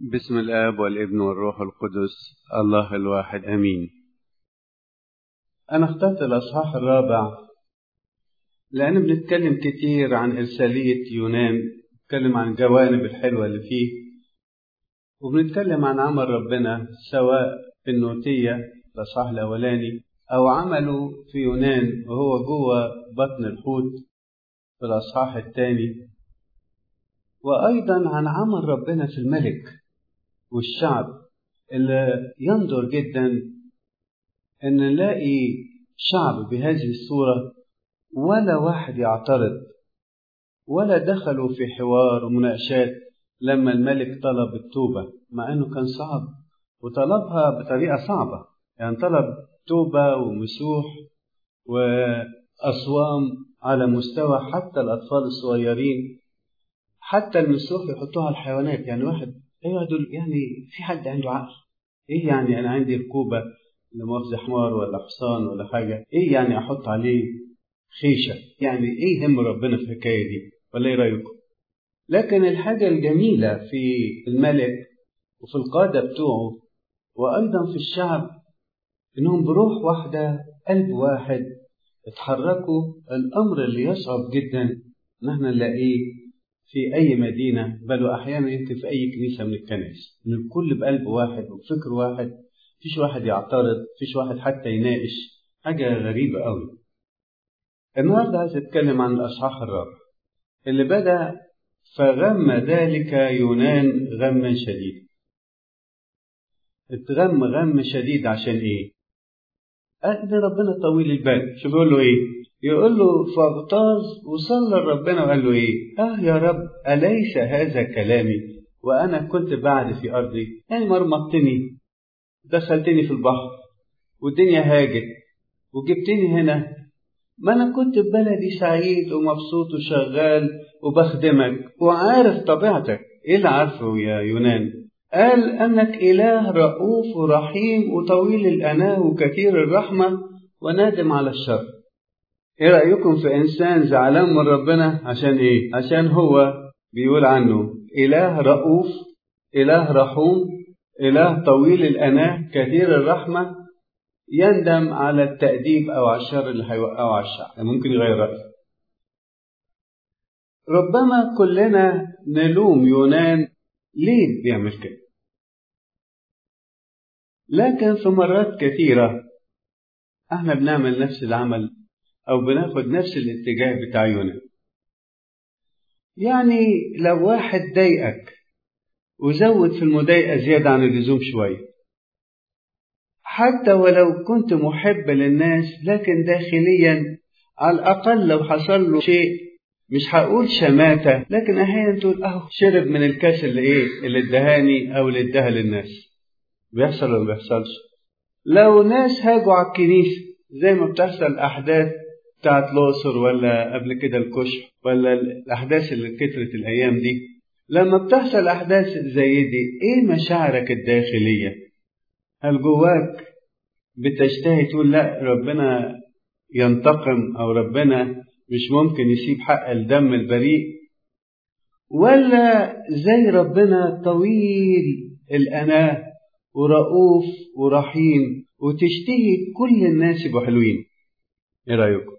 بسم الآب والابن والروح القدس الله الواحد أمين أنا اخترت الأصحاح الرابع لأن بنتكلم كتير عن إرسالية يونان نتكلم عن الجوانب الحلوة اللي فيه وبنتكلم عن عمل ربنا سواء في النوتية الأصحاح الأولاني أو عمله في يونان وهو جوه بطن الحوت في الأصحاح الثاني وأيضا عن عمل ربنا في الملك والشعب اللي ينظر جدا ان نلاقي شعب بهذه الصورة ولا واحد يعترض ولا دخلوا في حوار ومناقشات لما الملك طلب التوبة مع انه كان صعب وطلبها بطريقة صعبة يعني طلب توبة ومسوح وأصوام على مستوى حتى الأطفال الصغيرين حتى المسوح يحطوها على الحيوانات يعني واحد ايوه دول يعني في حد عنده عقل ايه يعني انا عندي ركوبه لمؤاخذه حمار ولا حصان ولا حاجه ايه يعني احط عليه خيشه يعني ايه هم ربنا في الحكايه دي ولا ايه رايكم لكن الحاجه الجميله في الملك وفي القاده بتوعه وايضا في الشعب انهم بروح واحده قلب واحد اتحركوا الامر اللي يصعب جدا ان احنا نلاقيه في أي مدينة بل وأحيانا يمكن في أي كنيسة من الكنائس إن الكل بقلب واحد وفكر واحد مفيش واحد يعترض مفيش واحد حتى يناقش حاجة غريبة أوي النهاردة عايز أتكلم عن الأصحاح الرابع اللي بدأ فغم ذلك يونان غما شديدا اتغم غم شديد عشان ايه؟ قال ربنا طويل البال شو بيقول له ايه؟ يقول له فاغتاظ وصلى لربنا وقال له ايه؟ اه يا رب اليس هذا كلامي وانا كنت بعد في ارضي يعني مرمطتني دخلتني في البحر والدنيا هاجت وجبتني هنا ما انا كنت في بلدي سعيد ومبسوط وشغال وبخدمك وعارف طبيعتك ايه اللي عارفه يا يونان قال انك اله رؤوف ورحيم وطويل الاناه وكثير الرحمه ونادم على الشر ايه رأيكم في انسان زعلان من ربنا عشان ايه عشان هو بيقول عنه اله رؤوف اله رحوم اله طويل الاناه كثير الرحمة يندم على التأديب او على الشر اللي هيوقعه على الشعب ممكن يغير رأيه ربما كلنا نلوم يونان ليه بيعمل كده لكن في مرات كثيرة احنا بنعمل نفس العمل أو بناخد نفس الاتجاه بتاع يونان يعني لو واحد ضايقك وزود في المضايقة زيادة عن اللزوم شوية حتى ولو كنت محب للناس لكن داخليا على الأقل لو حصل له شيء مش هقول شماتة لكن أحيانا تقول أهو شرب من الكاس اللي إيه اللي ادهاني أو اللي اداها للناس بيحصل ولا بيحصلش لو ناس هاجوا على الكنيسة زي ما بتحصل أحداث بتاعت الأقصر ولا قبل كده الكشف ولا الأحداث اللي كترت الأيام دي لما بتحصل أحداث زي دي إيه مشاعرك الداخلية؟ هل جواك بتشتهي تقول لا ربنا ينتقم أو ربنا مش ممكن يسيب حق الدم البريء ولا زي ربنا طويل الأناه ورؤوف ورحيم وتشتهي كل الناس يبقوا حلوين ايه رايكم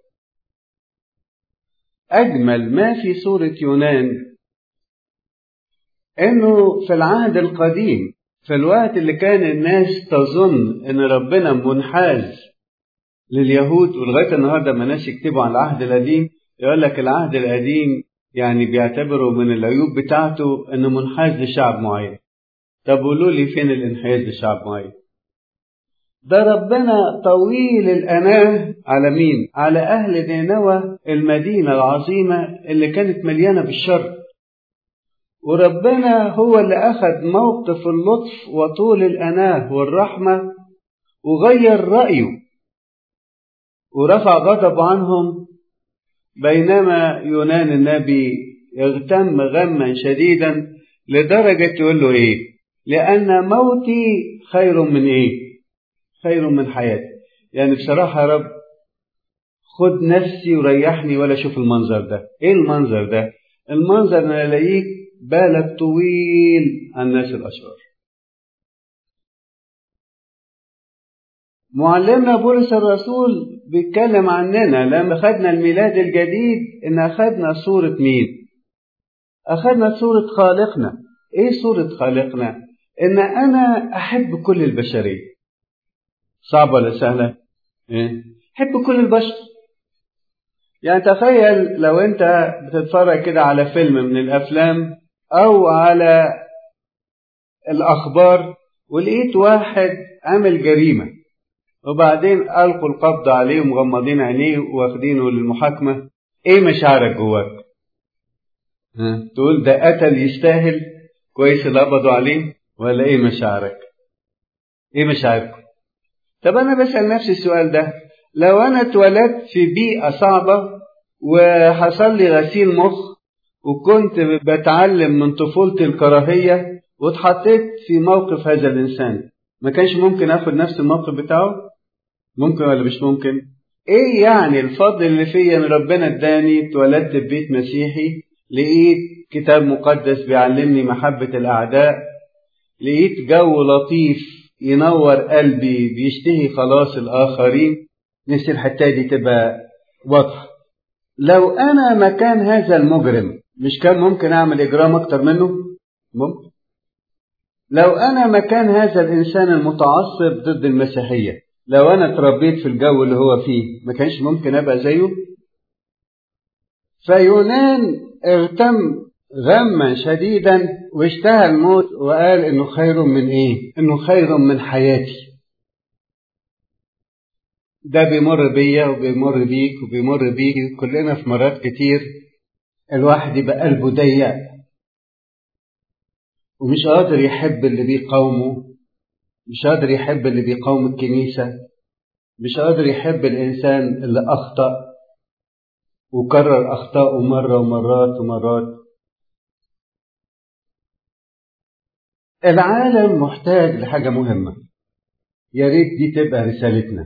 اجمل ما في سوره يونان انه في العهد القديم في الوقت اللي كان الناس تظن ان ربنا منحاز لليهود ولغايه النهارده ما ناس يكتبوا عن العهد القديم يقول لك العهد القديم يعني بيعتبروا من العيوب بتاعته انه منحاز لشعب معين طب قولوا لي فين الانحياز لشعب معين ده ربنا طويل الأناه على مين؟ على أهل نينوى المدينة العظيمة اللي كانت مليانة بالشر وربنا هو اللي أخذ موقف اللطف وطول الأناه والرحمة وغير رأيه ورفع غضب عنهم بينما يونان النبي اغتم غما شديدا لدرجة يقول له إيه؟ لأن موتي خير من إيه؟ خير من حياتي يعني بصراحة يا رب خد نفسي وريحني ولا اشوف المنظر ده ايه المنظر ده المنظر ان الاقيك بالك طويل عن الناس الأشرار معلمنا بولس الرسول بيتكلم عننا لما خدنا الميلاد الجديد ان اخدنا صورة مين اخدنا صورة خالقنا ايه صورة خالقنا ان انا احب كل البشرية صعبة ولا سهلة ايه احب كل البشر يعني تخيل لو انت بتتفرج كده على فيلم من الافلام او على الاخبار ولقيت واحد عامل جريمه وبعدين ألقوا القبض عليه ومغمضين عينيه واخدينه للمحاكمة إيه مشاعرك جواك؟ تقول ده قتل يستاهل كويس اللي قبضوا عليه ولا إيه مشاعرك؟ إيه مشاعركم؟ طب أنا بسأل نفسي السؤال ده لو أنا اتولدت في بيئة صعبة وحصل لي غسيل مخ وكنت بتعلم من طفولتي الكراهية واتحطيت في موقف هذا الإنسان ما كانش ممكن اخد نفس الموقف بتاعه ممكن ولا مش ممكن ايه يعني الفضل اللي فيا ان ربنا اداني اتولدت في بيت مسيحي لقيت كتاب مقدس بيعلمني محبة الاعداء لقيت جو لطيف ينور قلبي بيشتهي خلاص الاخرين نفسي الحتة دي تبقى واضحة لو انا مكان هذا المجرم مش كان ممكن اعمل اجرام اكتر منه ممكن لو أنا مكان هذا الإنسان المتعصب ضد المسيحية لو أنا اتربيت في الجو اللي هو فيه ما كانش ممكن أبقى زيه فيونان اغتم غما شديدا واشتهى الموت وقال انه خير من ايه انه خير من حياتي ده بيمر بيا وبيمر بيك وبيمر بيك كلنا في مرات كتير الواحد يبقى قلبه ضيق ومش قادر يحب اللي بيقاومه مش قادر يحب اللي بيقاوم الكنيسة مش قادر يحب الإنسان اللي أخطأ وكرر أخطاءه مرة ومرات ومرات العالم محتاج لحاجة مهمة يا ريت دي تبقى رسالتنا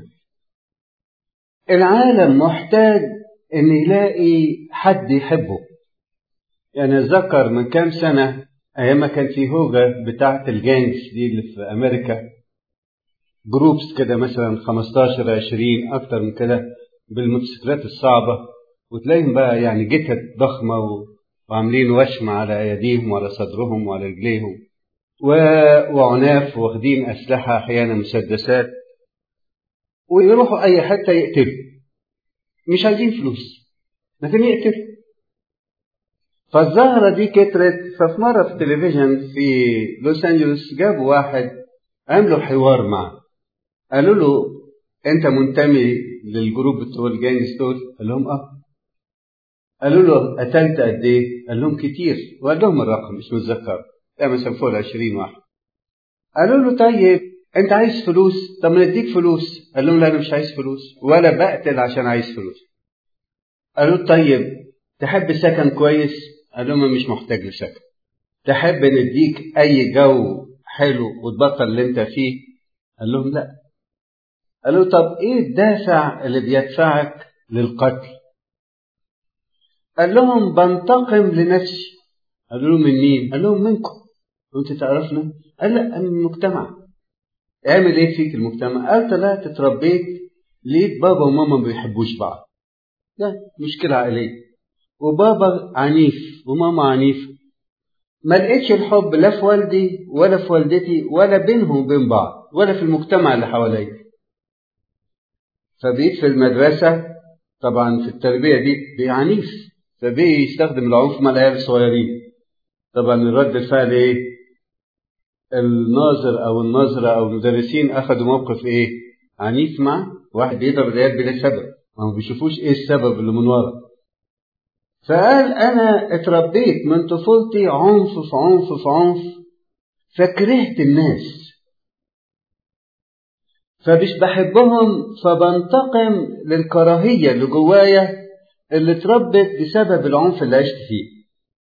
العالم محتاج ان يلاقي حد يحبه يعني اتذكر من كام سنه ايام ما كان في هوجة بتاعة الجانجز دي اللي في امريكا جروبس كده مثلا 15 20 اكتر من كده بالموتوسيكلات الصعبة وتلاقيهم بقى يعني جتت ضخمة و... وعاملين وشم على ايديهم وعلى صدرهم وعلى رجليهم و... وعناف واخدين اسلحة احيانا مسدسات ويروحوا اي حتة يقتلوا مش عايزين فلوس لكن يقتلوا فالظاهرة دي كترت ففي مرة في التلفزيون في لوس أنجلوس جابوا واحد عملوا حوار معه قالوا له أنت منتمي للجروب بتوع الجانجز دول؟ قال لهم أه قالوا له قتلت قد إيه؟ قال لهم كتير وقال لهم الرقم مش متذكر يعني مثلا فوق ال 20 واحد قالوا له طيب أنت عايز فلوس؟ طب ما نديك فلوس قال لهم لا أنا مش عايز فلوس ولا بقتل عشان عايز فلوس قالوا طيب تحب سكن كويس قال لهم مش محتاج لسكن تحب نديك اي جو حلو وتبطل اللي انت فيه قال لهم لا قالوا طب ايه الدافع اللي بيدفعك للقتل قال لهم بنتقم لنفسي قالوا له من مين قال لهم منكم وانت تعرفنا قال لا من المجتمع اعمل ايه فيك المجتمع قال طلعت اتربيت لقيت بابا وماما ما بيحبوش بعض لا مشكلة عائلية وبابا عنيف وماما عنيفة ما لقيتش الحب لا في والدي ولا في والدتي ولا بينهم وبين بعض ولا في المجتمع اللي حواليا فبقيت في المدرسة طبعا في التربية دي بعنيف فبقي يستخدم العنف مع العيال الصغيرين طبعا الرد الفعل ايه الناظر او الناظرة او المدرسين اخذوا موقف ايه عنيف مع واحد بيضرب العيال بلا سبب ما بيشوفوش ايه السبب اللي من ورا فقال انا اتربيت من طفولتي عنف في عنف في عنف فكرهت الناس فمش بحبهم فبنتقم للكراهية اللي جوايا اللي اتربت بسبب العنف اللي عشت فيه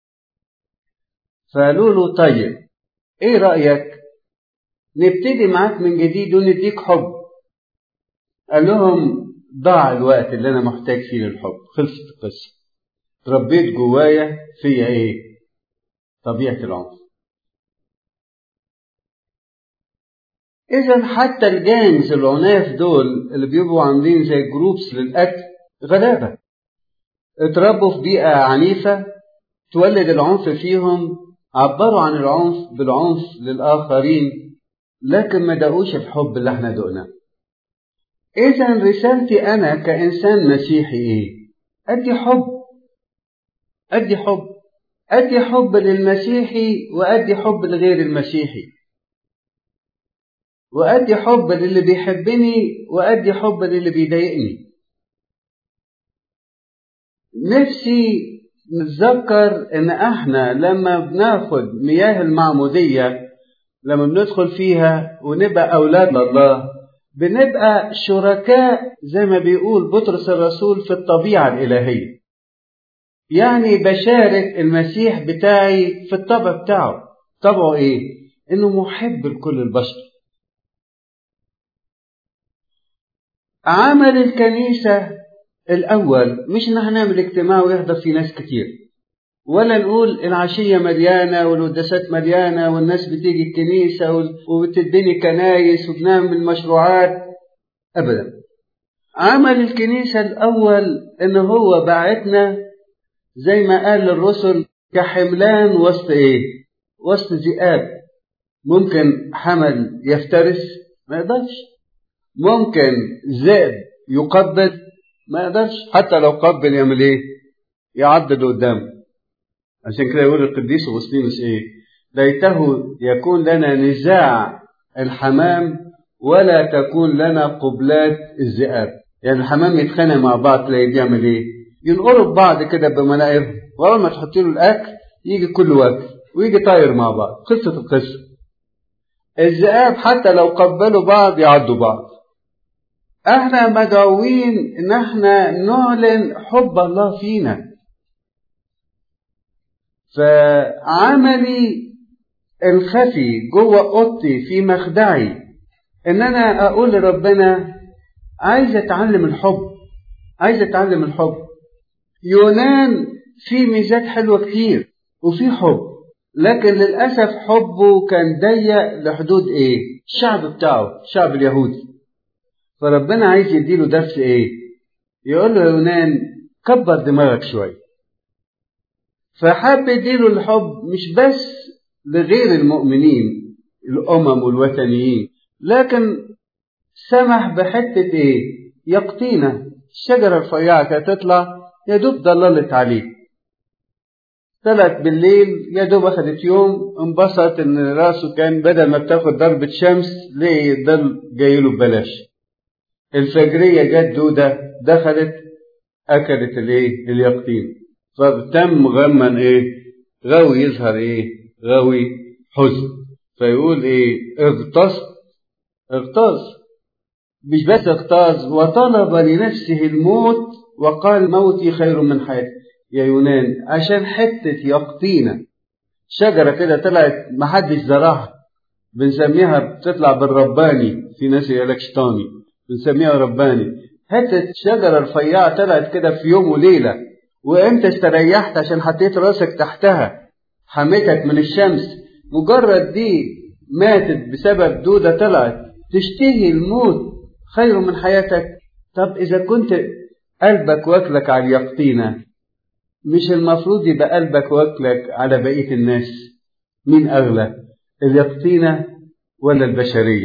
فقالوا له طيب ايه رأيك نبتدي معاك من جديد ونديك حب قال لهم ضاع الوقت اللي انا محتاج فيه للحب خلصت القصه ربيت جوايا فيا ايه طبيعة العنف إذا حتى الجانجز العناف دول اللي بيبقوا عاملين زي جروبس للقتل غلابة اتربوا في بيئة عنيفة تولد العنف فيهم عبروا عن العنف بالعنف للآخرين لكن ما دقوش الحب اللي احنا دقناه إذا رسالتي أنا كإنسان مسيحي إيه؟ أدي حب أدي حب أدي حب للمسيحي وأدي حب لغير المسيحي وأدي حب للي بيحبني وأدي حب للي بيضايقني نفسي نتذكر إن إحنا لما بناخد مياه المعمودية لما بندخل فيها ونبقى أولاد الله بنبقى شركاء زي ما بيقول بطرس الرسول في الطبيعة الإلهية يعني بشارك المسيح بتاعي في الطبع بتاعه طبعه إيه؟ إنه محب لكل البشر عمل الكنيسة الأول مش إن هنعمل اجتماع ويحضر فيه ناس كتير ولا نقول العشية مليانة والقداسات مليانة والناس بتيجي الكنيسة وبتديني كنايس وبنعمل مشروعات أبدا عمل الكنيسة الأول إن هو بعتنا زي ما قال للرسل كحملان وسط إيه؟ وسط ذئاب ممكن حمل يفترس ما يقدرش ممكن ذئب يقبض ما يقدرش حتى لو قبل يعمل ايه يعضد قدامه عشان كده يقول القديس اغسطينوس ايه ليته يكون لنا نزاع الحمام ولا تكون لنا قبلات الذئاب يعني الحمام يتخانق مع بعض تلاقيه بيعمل ايه ينقروا في بعض كده بمناقب واول ما تحط له الاكل يجي كل واكل ويجي طاير مع بعض قصه القصه الذئاب حتى لو قبلوا بعض يعضوا بعض احنا مدعوين ان احنا نعلن حب الله فينا فعملي الخفي جوه اوضتي في مخدعي ان انا اقول لربنا عايز اتعلم الحب عايز اتعلم الحب يونان في ميزات حلوه كتير وفي حب لكن للاسف حبه كان ضيق لحدود ايه الشعب بتاعه الشعب اليهودي فربنا عايز يديله درس ايه يقول له يونان كبر دماغك شويه فحب يديله الحب مش بس لغير المؤمنين الامم والوثنيين لكن سمح بحته ايه يقطينه الشجره الرفيعه كانت تطلع يا دوب ضللت عليه طلعت بالليل يا دوب اخذت يوم انبسط ان راسه كان بدل ما بتاخد ضربه شمس ليه الضل جاي له ببلاش الفجرية جت دودة دخلت أكلت الإيه؟ اليقطين فتم غما إيه؟ غاوي يظهر إيه؟ غاوي حزن فيقول إيه؟ اغتص اغتص مش بس اغتاظ وطلب لنفسه الموت وقال موتي خير من حياتي يا يونان عشان حتة يقطينة شجرة كده طلعت محدش زرعها بنسميها بتطلع بالرباني في ناس يقول لك شيطاني بنسميها رباني حتة شجرة رفيعة طلعت كده في يوم وليلة وانت استريحت عشان حطيت راسك تحتها حميتك من الشمس مجرد دي ماتت بسبب دودة طلعت تشتهي الموت خير من حياتك طب إذا كنت قلبك واكلك على اليقطينة مش المفروض يبقى قلبك واكلك على بقية الناس مين أغلى اليقطينة ولا البشرية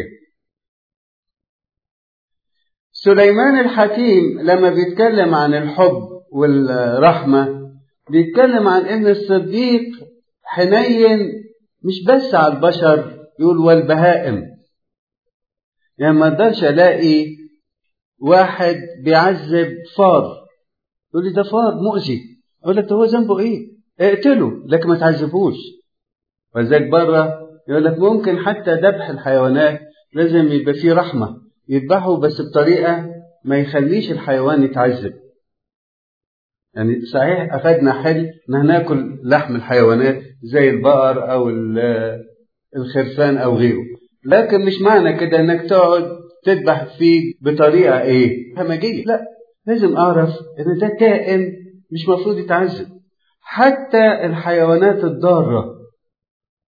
سليمان الحكيم لما بيتكلم عن الحب والرحمة بيتكلم عن ان الصديق حنين مش بس على البشر يقول والبهائم يعني ما اقدرش الاقي واحد بيعذب فار يقول لي ده فار مؤذي اقول لك هو ذنبه ايه اقتله لكن ما تعذبوش ولذلك بره يقول لك ممكن حتى ذبح الحيوانات لازم يبقى فيه رحمه يذبحه بس بطريقة ما يخليش الحيوان يتعذب يعني صحيح أخذنا حل إن هناكل لحم الحيوانات زي البقر أو الخرفان أو غيره لكن مش معنى كده إنك تقعد تذبح فيه بطريقة إيه همجية لا لازم أعرف إن ده كائن مش مفروض يتعذب حتى الحيوانات الضارة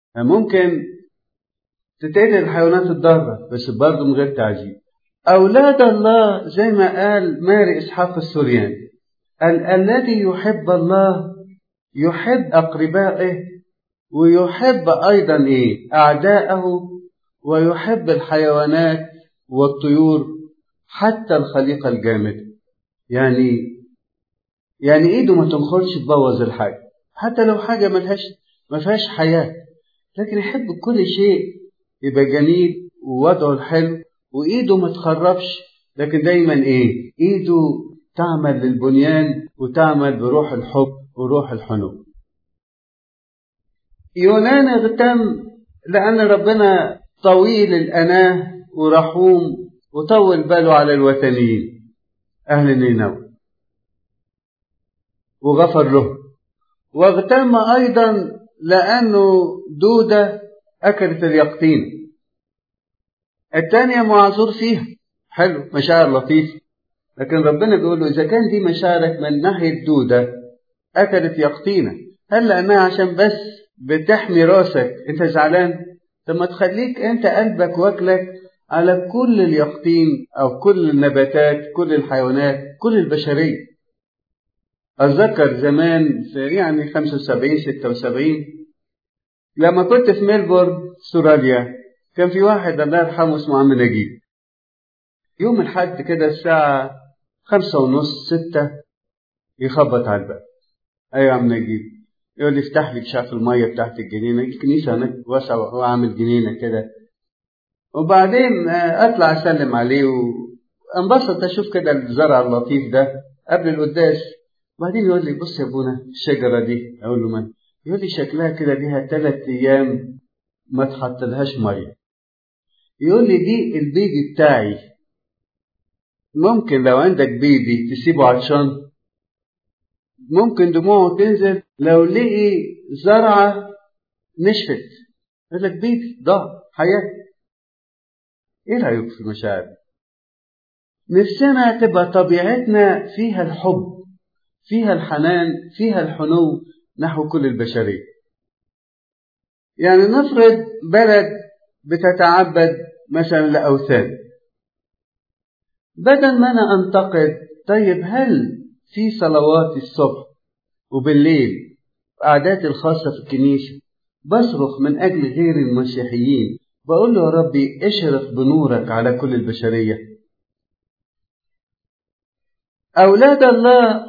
ممكن تتقتل الحيوانات الضارة بس برضه من غير تعذيب أولاد الله زي ما قال ماري إسحاق السورياني قال الذي يحب الله يحب أقربائه ويحب أيضا إيه أعداءه ويحب الحيوانات والطيور حتى الخليقة الجامدة يعني يعني إيده ما تنخرش تبوظ الحاجة حتى لو حاجة ملهاش ما فيهاش حياة لكن يحب كل شيء يبقى جميل ووضعه الحلو وإيده ما تخربش لكن دايما إيه إيده تعمل للبنيان وتعمل بروح الحب وروح الحنو يونان اغتم لأن ربنا طويل الأناه ورحوم وطول باله على الوثنيين أهل نينوى وغفر له واغتم أيضا لأنه دودة أكلت اليقطين الثانية معذور فيها حلو مشاعر لطيفة لكن ربنا بيقول له إذا كان دي مشاعرك من ناحية دودة أكلت يقطينة هل لأنها عشان بس بتحمي راسك أنت زعلان طب ما تخليك أنت قلبك واكلك على كل اليقطين أو كل النباتات كل الحيوانات كل البشرية أتذكر زمان في يعني 75 76 لما كنت في ميلبورن استراليا كان في واحد الله يرحمه اسمه عم نجيب يوم الحد كده الساعة خمسة ونص ستة يخبط على الباب أيوة يا عم نجيب يقول لي افتح لي كشاف المية بتاعت الجنينة الكنيسة هناك واسعة وهو عامل جنينة كده وبعدين أطلع أسلم عليه وانبسط أشوف كده الزرع اللطيف ده قبل القداس وبعدين يقول لي بص يا ابونا الشجرة دي أقول له من يقول لي شكلها كده ليها ثلاث أيام ما تحطلهاش مية يقول لي دي البيبي بتاعي ممكن لو عندك بيبي تسيبه عطشان ممكن دموعه تنزل لو لقي زرعة نشفت يقول لك بيبي ضاع حياة ايه رأيك في المشاعر نفسنا تبقى طبيعتنا فيها الحب فيها الحنان فيها الحنو نحو كل البشرية يعني نفرض بلد بتتعبد مثلا لأوثان بدل ما أنا أنتقد طيب هل في صلوات الصبح وبالليل قعداتي الخاصة في الكنيسة بصرخ من أجل غير المسيحيين بقول له يا ربي اشرق بنورك على كل البشرية أولاد الله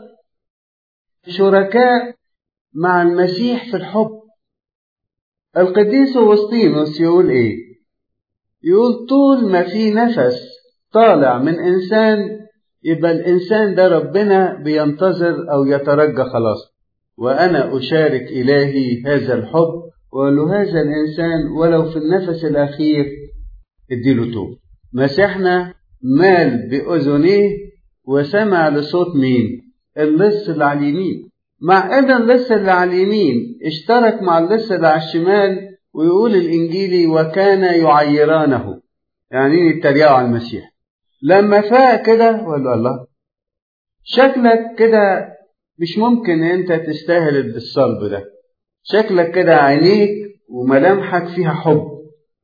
شركاء مع المسيح في الحب القديس أوسطينوس يقول إيه يقول طول ما في نفس طالع من إنسان يبقى الإنسان ده ربنا بينتظر أو يترجى خلاص وأنا أشارك إلهي هذا الحب وله هذا الإنسان ولو في النفس الأخير اديله توب مسيحنا مال بأذنيه وسمع لصوت مين اللص اللي على اليمين مع ان اللص اللي على اليمين اشترك مع اللص اللي على الشمال ويقول الانجيلي وكان يعيرانه يعني يتريقوا على المسيح لما فاق كده وقال له الله شكلك كده مش ممكن انت تستاهل بالصلب ده شكلك كده عينيك وملامحك فيها حب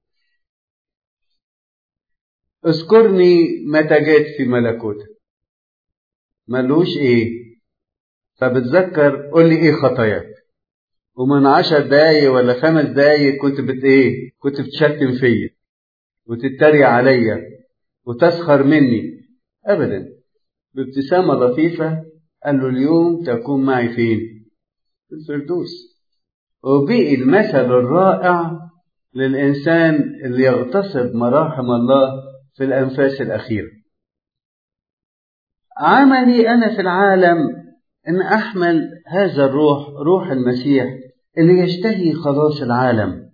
اذكرني متى جيت في ملكوتك ملوش ايه فبتذكر قول لي ايه خطاياك ومن عشر دقايق ولا خمس دقايق كنت بت ايه كنت بتشتم فيا وتتريق عليا وتسخر مني ابدا بابتسامه لطيفه قال له اليوم تكون معي فين في الفردوس وبقي المثل الرائع للإنسان اللي يغتصب مراحم الله في الأنفاس الأخيرة عملي أنا في العالم أن أحمل هذا الروح روح المسيح اللي يشتهي خلاص العالم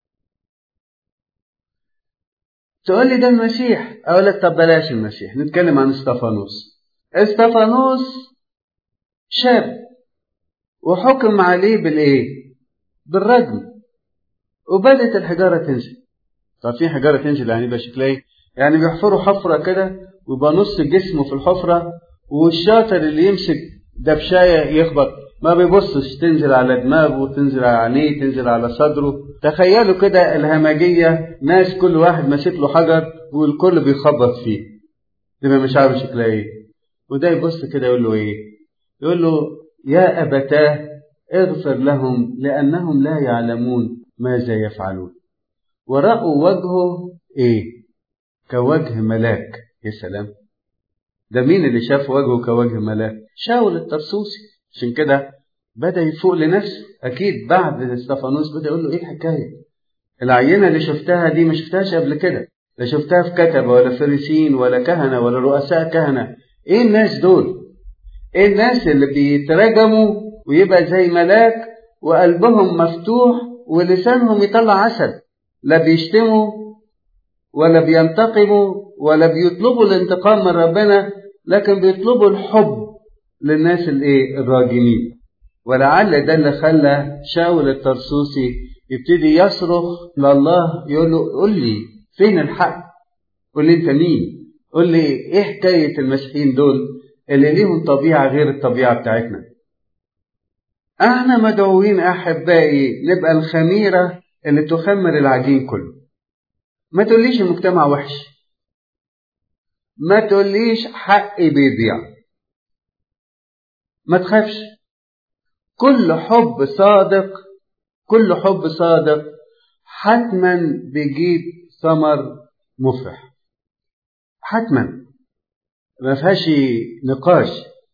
تقول لي ده المسيح أقول لك طب بلاش المسيح نتكلم عن استفانوس استفانوس شاب وحكم عليه بالإيه بالرجم وبدت الحجارة تنزل طب في حجارة تنزل يعني يبقى شكلها ايه؟ يعني بيحفروا حفرة كده ويبقى نص جسمه في الحفرة والشاطر اللي يمسك دبشاية يخبط ما بيبصش تنزل على دماغه تنزل على عينيه تنزل على صدره تخيلوا كده الهمجية ناس كل واحد ماسك له حجر والكل بيخبط فيه تبقى مش عارف شكلها ايه وده يبص كده يقول له ايه يقول له يا أبتاه اغفر لهم لأنهم لا يعلمون ماذا يفعلون ورأوا وجهه ايه كوجه ملاك يا سلام ده مين اللي شاف وجهه كوجه ملاك شاول الطرسوسي عشان كده بدأ يفوق لنفسه أكيد بعد استفانوس بدأ يقول له إيه الحكاية العينة اللي شفتها دي ما شفتهاش قبل كده لا شفتها في كتبة ولا فريسين ولا كهنة ولا رؤساء كهنة إيه الناس دول إيه الناس اللي بيترجموا ويبقى زي ملاك وقلبهم مفتوح ولسانهم يطلع عسل لا بيشتموا ولا بينتقموا ولا بيطلبوا الانتقام من ربنا لكن بيطلبوا الحب للناس الايه الراجمين ولعل ده اللي خلى شاول الطرسوسي يبتدي يصرخ لله يقول له قول لي فين الحق قول لي انت مين قول لي ايه حكايه المسيحيين دول اللي ليهم طبيعه غير الطبيعه بتاعتنا احنا مدعوين احبائي نبقى الخميره اللي تخمر العجين كله ما تقوليش المجتمع وحش ما تقوليش حقي بيضيع ما تخافش كل حب صادق كل حب صادق حتما بيجيب ثمر مفرح حتما ما فيهاش نقاش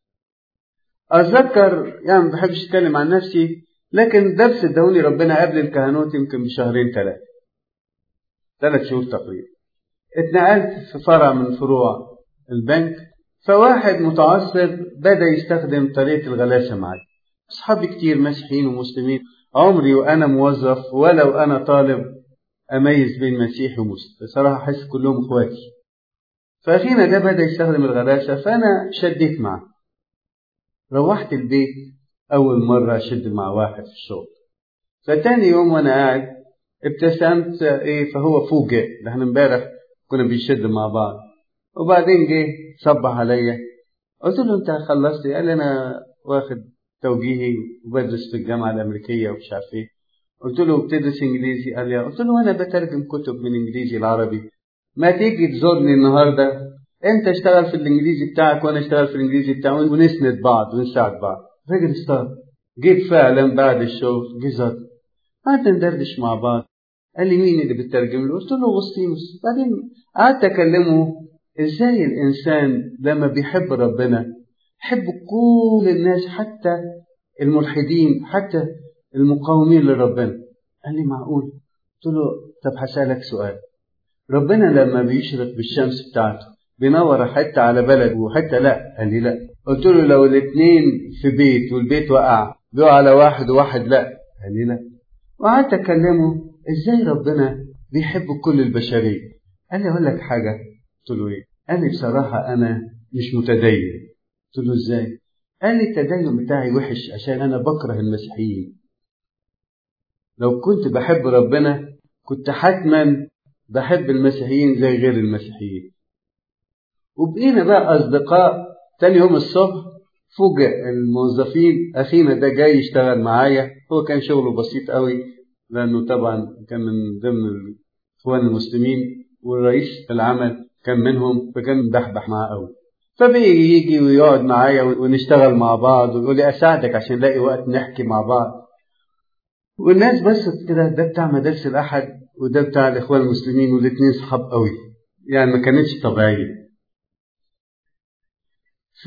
اتذكر يعني ما بحبش اتكلم عن نفسي لكن درس ادوني ربنا قبل الكهنوت يمكن بشهرين ثلاثه ثلاث شهور تقريبا اتنقلت في فرع من فروع البنك فواحد متعصب بدا يستخدم طريقه الغلاسه معي اصحابي كتير مسيحيين ومسلمين عمري وانا موظف ولو انا طالب اميز بين مسيحي ومسلم بصراحه احس كلهم اخواتي فاخينا ده بدا يستخدم الغلاسه فانا شديت معه روحت البيت اول مره اشد مع واحد في الشغل فتاني يوم وانا قاعد ابتسمت ايه فهو فوجئ احنا امبارح كنا بنشد مع بعض وبعدين جه صبح عليا قلت له انت خلصت قال لي انا واخد توجيهي وبدرس في الجامعه الامريكيه ومش عارف ايه قلت له بتدرس انجليزي قال لي قلت له انا بترجم كتب من انجليزي العربي ما تيجي تزورني النهارده انت اشتغل في الانجليزي بتاعك وانا اشتغل في الانجليزي بتاعي ونسند بعض ونساعد بعض راجل استار جيت فعلا بعد الشغل جه زار قعدت ندردش مع بعض قال لي مين اللي بتترجم له قلت له اغسطينوس بعدين قعدت اكلمه ازاي الانسان لما بيحب ربنا يحب كل الناس حتى الملحدين حتى المقاومين لربنا قال لي معقول قلت له طب هسألك سؤال ربنا لما بيشرق بالشمس بتاعته بينور حتة على بلد وحتة لا قال لي لا قلت له لو الاثنين في بيت والبيت وقع بيقع على واحد وواحد لا قال لي لا وقعدت اكلمه ازاي ربنا بيحب كل البشرية قال لي اقول لك حاجة قلت له ايه قال لي بصراحة انا مش متدين قلت له ازاي قال لي التدين بتاعي وحش عشان انا بكره المسيحيين لو كنت بحب ربنا كنت حتما بحب المسيحيين زي غير المسيحيين وبقينا بقى أصدقاء تاني يوم الصبح فوجئ الموظفين أخينا ده جاي يشتغل معايا هو كان شغله بسيط قوي لأنه طبعا كان من ضمن الإخوان المسلمين والرئيس العمل كان منهم فكان مدحبح معاه قوي فبيجي يجي ويقعد معايا ونشتغل مع بعض ويقول لي أساعدك عشان نلاقي وقت نحكي مع بعض والناس بس كده ده بتاع مدارس الأحد وده بتاع الإخوان المسلمين والاتنين صحاب قوي يعني ما كانتش طبيعية ف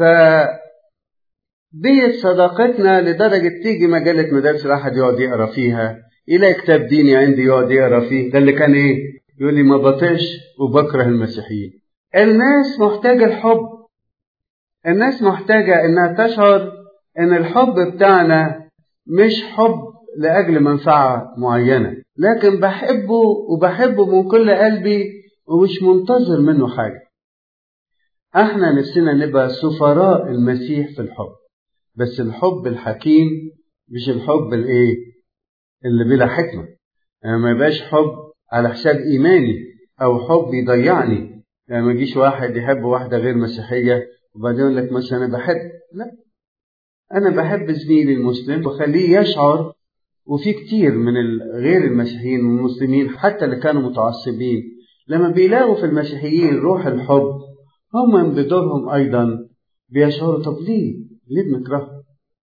ديت صداقتنا لدرجة تيجي مجلة مدارس الأحد يقعد يقرا فيها يلاقي كتاب ديني عندي يقعد يقرا فيه ده اللي كان إيه؟ يقول لي ما بطيش وبكره المسيحيين. الناس محتاجة الحب. الناس محتاجة إنها تشعر إن الحب بتاعنا مش حب لأجل منفعة معينة، لكن بحبه وبحبه من كل قلبي ومش منتظر منه حاجة. احنا نفسنا نبقى سفراء المسيح في الحب بس الحب الحكيم مش الحب الايه اللي بلا حكمه يعني ما يبقاش حب على حساب ايماني او حب يضيعني يعني ما يجيش واحد يحب واحده غير مسيحيه وبعدين يقول لك مثلا انا بحب لا أنا بحب زميلي المسلم وخليه يشعر وفي كتير من غير المسيحيين والمسلمين حتى اللي كانوا متعصبين لما بيلاقوا في المسيحيين روح الحب هم بدورهم أيضا بيشعروا طب ليه؟ ليه بنكرههم؟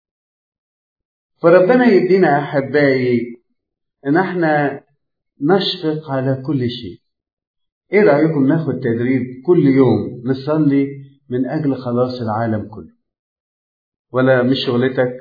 فربنا يدينا أحبائي إن احنا نشفق على كل شيء. إيه رأيكم ناخد تدريب كل يوم نصلي من أجل خلاص العالم كله؟ ولا مش شغلتك؟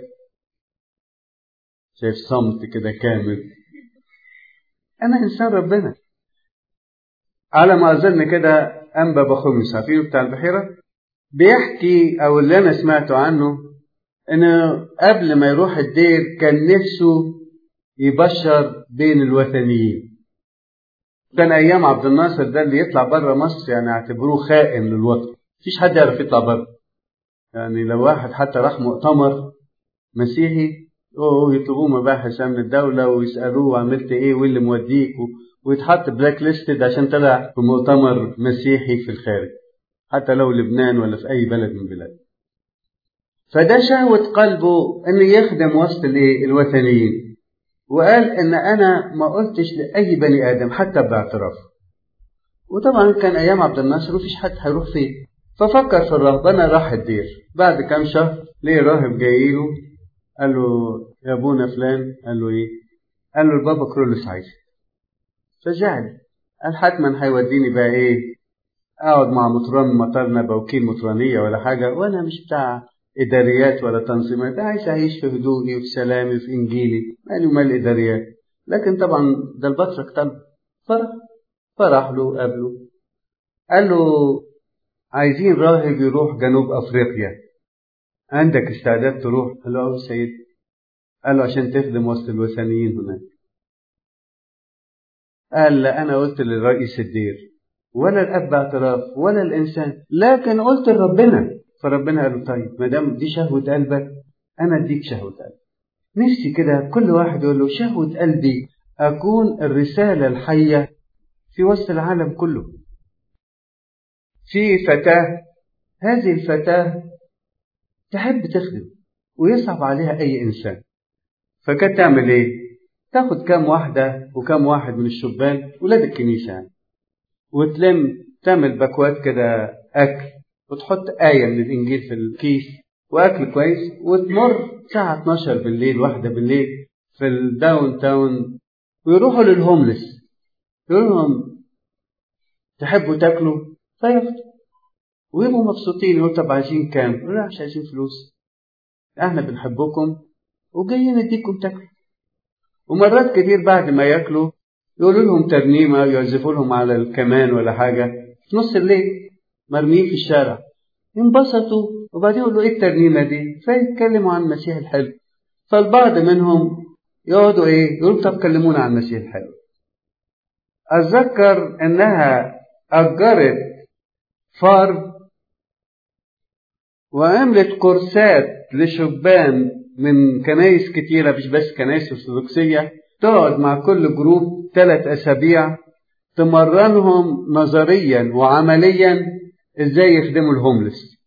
شايف صمت كده كامل. أنا إنسان ربنا. على ما أظن كده أنبا بخمس عارفينه بتاع البحيرة؟ بيحكي أو اللي أنا سمعته عنه إنه قبل ما يروح الدير كان نفسه يبشر بين الوثنيين. كان أيام عبد الناصر ده اللي يطلع بره مصر يعني اعتبروه خائن للوطن. مفيش حد يعرف يطلع بره. يعني لو واحد حتى راح مؤتمر مسيحي اوه يطلبوه مباحث امن الدوله ويسالوه عملت ايه وايه اللي موديك ويتحط بلاك ليستد عشان طلع في مؤتمر مسيحي في الخارج حتى لو لبنان ولا في اي بلد من البلاد فده شهوة قلبه انه يخدم وسط الايه الوثنيين وقال ان انا ما قلتش لاي بني ادم حتى باعتراف وطبعا كان ايام عبد الناصر ومفيش حد هيروح فين ففكر في الرهبنه راح الدير بعد كام شهر ليه راهب جاي له قال له يا ابونا فلان قال له ايه قال له البابا كرولوس عايز فزعل قال حتما هيوديني بقى ايه اقعد مع مطران مطرنا بوكيل مطرانيه ولا حاجه وانا مش بتاع اداريات ولا تنظيمات عايز اعيش في هدوئي وفي سلامي وفي انجيلي مالي ومال الاداريات لكن طبعا ده البطرك طلب فرح فرح له قابله قال له عايزين راهب يروح جنوب افريقيا عندك استعداد تروح قال له اه سيد قال له عشان تخدم وسط الوثنيين هناك قال لا انا قلت لرئيس الدير ولا الاب اعتراف ولا الانسان لكن قلت لربنا فربنا قال له طيب ما دام دي شهوه قلبك انا اديك شهوه قلبك نفسي كده كل واحد يقول له شهوه قلبي اكون الرساله الحيه في وسط العالم كله في فتاه هذه الفتاه تحب تخدم ويصعب عليها اي انسان فكانت تعمل ايه تاخد كام واحدة وكام واحد من الشبان ولاد الكنيسة يعني وتلم تعمل باكوات كده أكل وتحط آية من الإنجيل في الكيس وأكل كويس وتمر الساعة 12 بالليل واحدة بالليل في الداون تاون ويروحوا للهوملس يقول لهم تحبوا تاكلوا فياخدوا ويبقوا مبسوطين يقولوا طب عايزين كام؟ يقولوا لا مش عايزين فلوس احنا بنحبكم وجايين نديكم تاكلوا ومرات كتير بعد ما ياكلوا يقولوا لهم ترنيمه يعزفوا لهم على الكمان ولا حاجه في نص الليل مرميين في الشارع ينبسطوا وبعدين يقولوا ايه الترنيمه دي فيتكلموا عن المسيح الحلو فالبعض منهم يقعدوا ايه يقولوا طب كلمونا عن المسيح الحلو اتذكر انها اجرت فار وعملت كورسات لشبان من كنايس كتيرة مش بس كنايس أرثوذكسية تقعد مع كل جروب ثلاث أسابيع تمرنهم نظريا وعمليا ازاي يخدموا الهوملس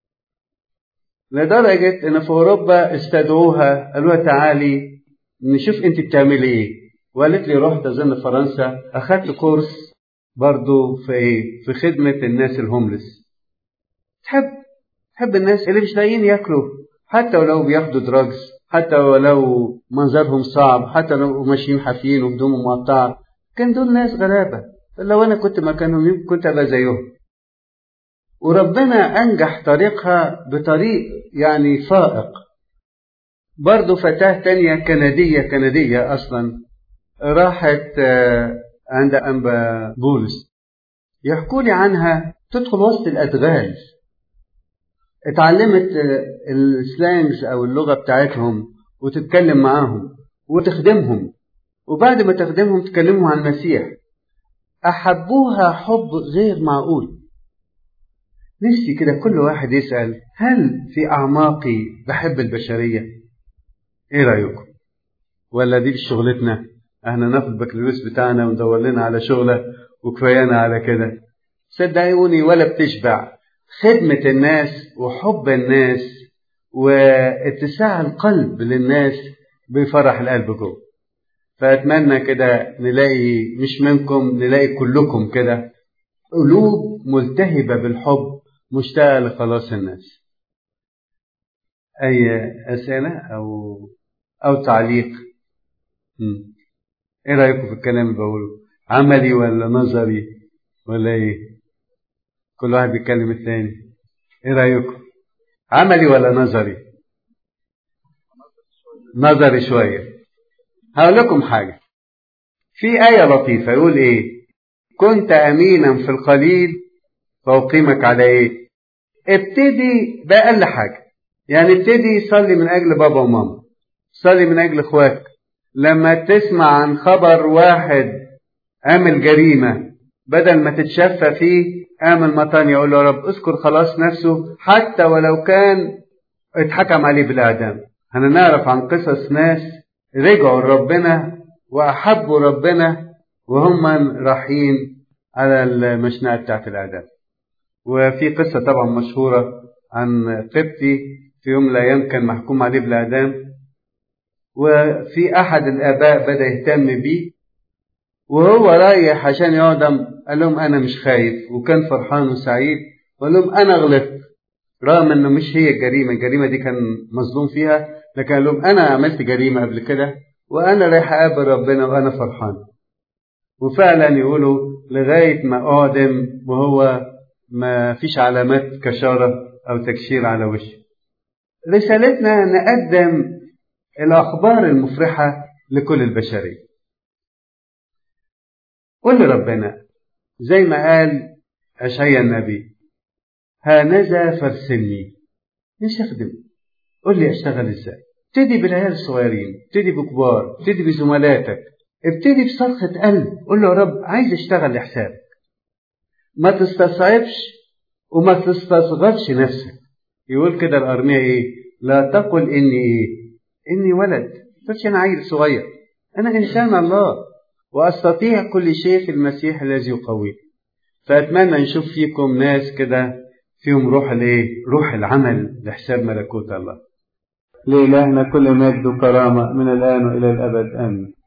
لدرجة ان في اوروبا استدعوها قالوا لها تعالي نشوف انت بتعملي ايه وقالت لي رحت اظن فرنسا اخدت كورس برضو في ايه في خدمة الناس الهوملس تحب تحب الناس اللي مش لاقيين ياكلوا حتى ولو بياخدوا دراجز حتى ولو منظرهم صعب حتى لو ماشيين حافيين وهدومهم مقطعة كان دول ناس غلابة لو أنا كنت مكانهم كنت أبقى زيهم وربنا أنجح طريقها بطريق يعني فائق برضه فتاة تانية كندية كندية أصلا راحت عند أنبا بولس يحكوا لي عنها تدخل وسط الأدغال اتعلمت السلانجز او اللغه بتاعتهم وتتكلم معاهم وتخدمهم وبعد ما تخدمهم تكلمهم عن المسيح احبوها حب غير معقول نفسي كده كل واحد يسال هل في اعماقي بحب البشريه ايه رايكم ولا دي شغلتنا احنا ناخد البكالوريوس بتاعنا وندور لنا على شغله وكفايانا على كده صدقوني ولا بتشبع خدمة الناس وحب الناس واتساع القلب للناس بيفرح القلب جوه فأتمنى كده نلاقي مش منكم نلاقي كلكم كده قلوب ملتهبة بالحب مشتاقة لخلاص الناس أي أسئلة أو أو تعليق م. إيه رأيكم في الكلام اللي بقوله عملي ولا نظري ولا إيه كل واحد بيتكلم التاني إيه رأيكم عملي ولا نظري نظري شوية هقول لكم حاجة في آية لطيفة يقول إيه كنت أمينا في القليل فأقيمك على إيه ابتدي بأقل حاجة يعني ابتدي صلي من أجل بابا وماما صلي من أجل إخواتك لما تسمع عن خبر واحد عمل جريمة بدل ما تتشفى فيه اعمل مطان يقول له يا رب اذكر خلاص نفسه حتى ولو كان اتحكم عليه بالإعدام هنعرف عن قصص ناس رجعوا لربنا وأحبوا ربنا وهم رايحين على المشنقة بتاعت الإعدام وفي قصة طبعا مشهورة عن قبطي في يوم من الأيام كان محكوم عليه بالإعدام وفي أحد الآباء بدأ يهتم بيه وهو رايح عشان يعدم قال لهم أنا مش خايف وكان فرحان وسعيد وقال لهم أنا غلطت رغم إنه مش هي الجريمة الجريمة دي كان مظلوم فيها لكن قال لهم أنا عملت جريمة قبل كده وأنا رايح أقابل ربنا وأنا فرحان وفعلا يقولوا لغاية ما أعدم وهو ما فيش علامات كشارة أو تكشير على وشه رسالتنا نقدم الأخبار المفرحة لكل البشرية قل لربنا زي ما قال أشعيا النبي هانذا فارسلني مش أخدم قل لي أشتغل إزاي ابتدي بالعيال الصغيرين ابتدي بكبار ابتدي بزملاتك ابتدي بصرخة قلب قل له يا رب عايز اشتغل لحسابك ما تستصعبش وما تستصغرش نفسك يقول كده الأرمية إيه لا تقل إني إيه إني ولد تقولش أنا عيل صغير أنا إنسان الله وأستطيع كل شيء في المسيح الذي يقوي فأتمنى نشوف فيكم ناس كده فيهم روح الايه؟ روح العمل لحساب ملكوت الله. لإلهنا كل مجد وكرامة من الآن وإلى الأبد آمين.